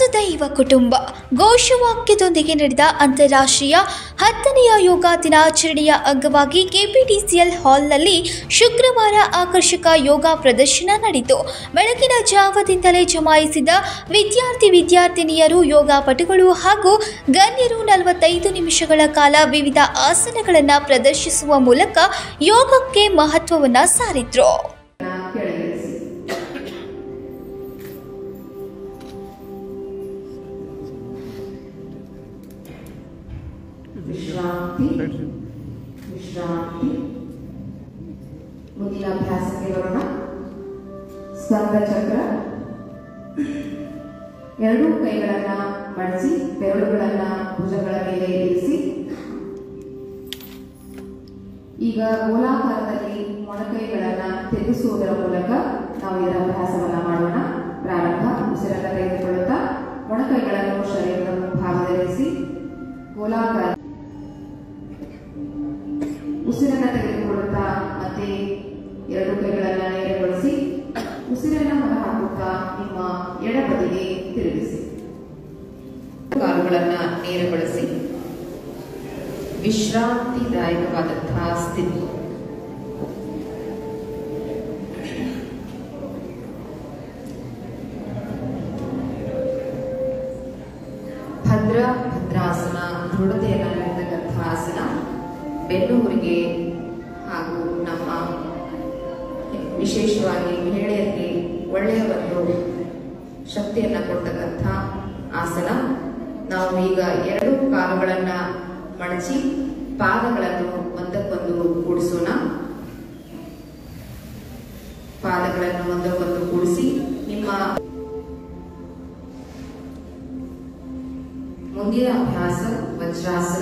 ವಸುದೈವ ಕುಟುಂಬ ಘೋಷವಾಕ್ಯದೊಂದಿಗೆ ನಡೆದ ಅಂತಾರಾಷ್ಟ್ರೀಯ ಹತ್ತನೆಯ ಯೋಗ ದಿನಾಚರಣೆಯ ಅಂಗವಾಗಿ ಕೆಪಿಟಿಸಿಎಲ್ ಹಾಲ್ನಲ್ಲಿ ಶುಕ್ರವಾರ ಆಕರ್ಷಕ ಯೋಗ ಪ್ರದರ್ಶನ ನಡೆಯಿತು ಬೆಳಗಿನ ಜಾವದಿಂದಲೇ ಜಮಾಯಿಸಿದ ವಿದ್ಯಾರ್ಥಿ ವಿದ್ಯಾರ್ಥಿನಿಯರು ಯೋಗ ಪಟುಗಳು ಹಾಗೂ ಗಣ್ಯರು ನಲವತ್ತೈದು ನಿಮಿಷಗಳ ಕಾಲ ವಿವಿಧ ಆಸನಗಳನ್ನು ಪ್ರದರ್ಶಿಸುವ ಮೂಲಕ ಯೋಗಕ್ಕೆ ಮಹತ್ವವನ್ನು ಸಾರಿದ್ರು ಕೆಳಗಿಳಿಸಿ ವಿಶ್ರಾಂತಿ ವಿಶ್ರಾಂತಿ ಮುಂದಿನ ಅಭ್ಯಾಸಕ್ಕೆ ಬರೋಣ ಸ್ಕಂದ ಚಕ್ರ ಎರಡೂ ಕೈಗಳನ್ನ ಮಡಿಸಿ ಬೆರಳುಗಳನ್ನ ಭುಜಗಳ ಮೇಲೆ ಇರಿಸಿ ಈಗ ಗೋಲಾಕಾರದಲ್ಲಿ ಮೊಣಕೈಗಳನ್ನ ತೆಗೆಸುವುದರ ಮೂಲಕ ನಾವು ಇದರ ಅಭ್ಯಾಸವನ್ನ ಮಾಡೋಣ ಪ್ರಾರಂಭ ಉಸಿರನ್ನ ತೆಗೆದುಕೊಳ್ಳುತ್ತಾ ಮೊಣಕೈಗಳನ್ನು ಶರೀರದ ಮುಂಭಾಗದಲ್ಲಿರಿಸಿ ಗೋಲಾಕಾರ ಉಸಿರನ್ನ ತೆಗೆದುಕೊಳ್ಳುತ್ತಾ ಮತ್ತೆ ಎರಡು ಕೈಗಳನ್ನ ನೇರಗೊಳಿಸಿ ಉಸಿರನ್ನ ಹೊರಹಾಕುತ್ತಾ ನಿಮ್ಮ ಎಡಬದಿಗೆ ತಿರುಗಿಸಿ ಕಾಲುಗಳನ್ನ ನೇರಗೊಳಿಸಿ ವಿಶ್ರಾಂತಿದಾಯಕವಾದಂತಹ ಸ್ಥಿತಿ ಭದ್ರ ಭದ್ರಾಸನ ದೃಢತೆಯನ್ನು ನೀಡತಕ್ಕಂತಹ ಆಸನ ಬೆನ್ನುಹುರಿಗೆ ಹಾಗೂ ನಮ್ಮ ವಿಶೇಷವಾಗಿ ಮಹಿಳೆಯರಿಗೆ ಒಳ್ಳೆಯ ಒಂದು ಶಕ್ತಿಯನ್ನ ಕೊಡ್ತಕ್ಕಂಥ ಆಸನ ನಾವು ಈಗ ಎರಡು ಕಾಲುಗಳನ್ನ ಮಡಚಿ ಪಾದಗಳನ್ನು ಒಂದಕ್ಕೊಂದು ಕೂಡಿಸೋಣ ಪಾದಗಳನ್ನು ಒಂದಕ್ಕೊಂದು ಕೂಡಿಸಿ ನಿಮ್ಮ ಮುಂದಿನ ಅಭ್ಯಾಸ ವಜ್ರಾಸನ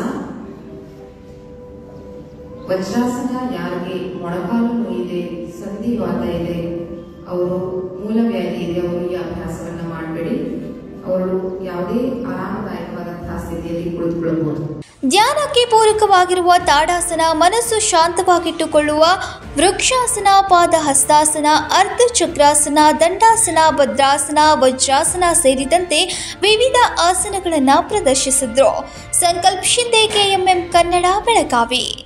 ವಜ್ರಾಸನ ಯಾರಿಗೆ ಮೊಣಕಾಲು ನೋಯಿದೆ ಸಂಧಿವಾತ ಇದೆ ಅವರು ಮೂಲವ್ಯಾಧಿ ಇದೆ ಅವರು ಈ ಅಭ್ಯಾಸವನ್ನ ಮಾಡಬೇಡಿ ಅವರು ಯಾವುದೇ ಆರಾಮದಾಯಕವಾದಂತಹ ಸ್ಥಿತಿಯಲ್ಲಿ ಕುಳಿತುಕೊಳ್ಳಬಹುದು ಧ್ಯಾನಕ್ಕೆ ಪೂರಕವಾಗಿರುವ ತಾಡಾಸನ ಮನಸ್ಸು ಶಾಂತವಾಗಿಟ್ಟುಕೊಳ್ಳುವ ವೃಕ್ಷಾಸನ ಪಾದ ಹಸ್ತಾಸನ ಅರ್ಧಚಕ್ರಾಸನ ದಂಡಾಸನ ಭದ್ರಾಸನ ವಜ್ರಾಸನ ಸೇರಿದಂತೆ ವಿವಿಧ ಆಸನಗಳನ್ನು ಪ್ರದರ್ಶಿಸಿದ್ರು ಸಂಕಲ್ಪ್ ಶಿಂದೆ ಕೆಎಂಎಂ ಕನ್ನಡ ಬೆಳಗಾವಿ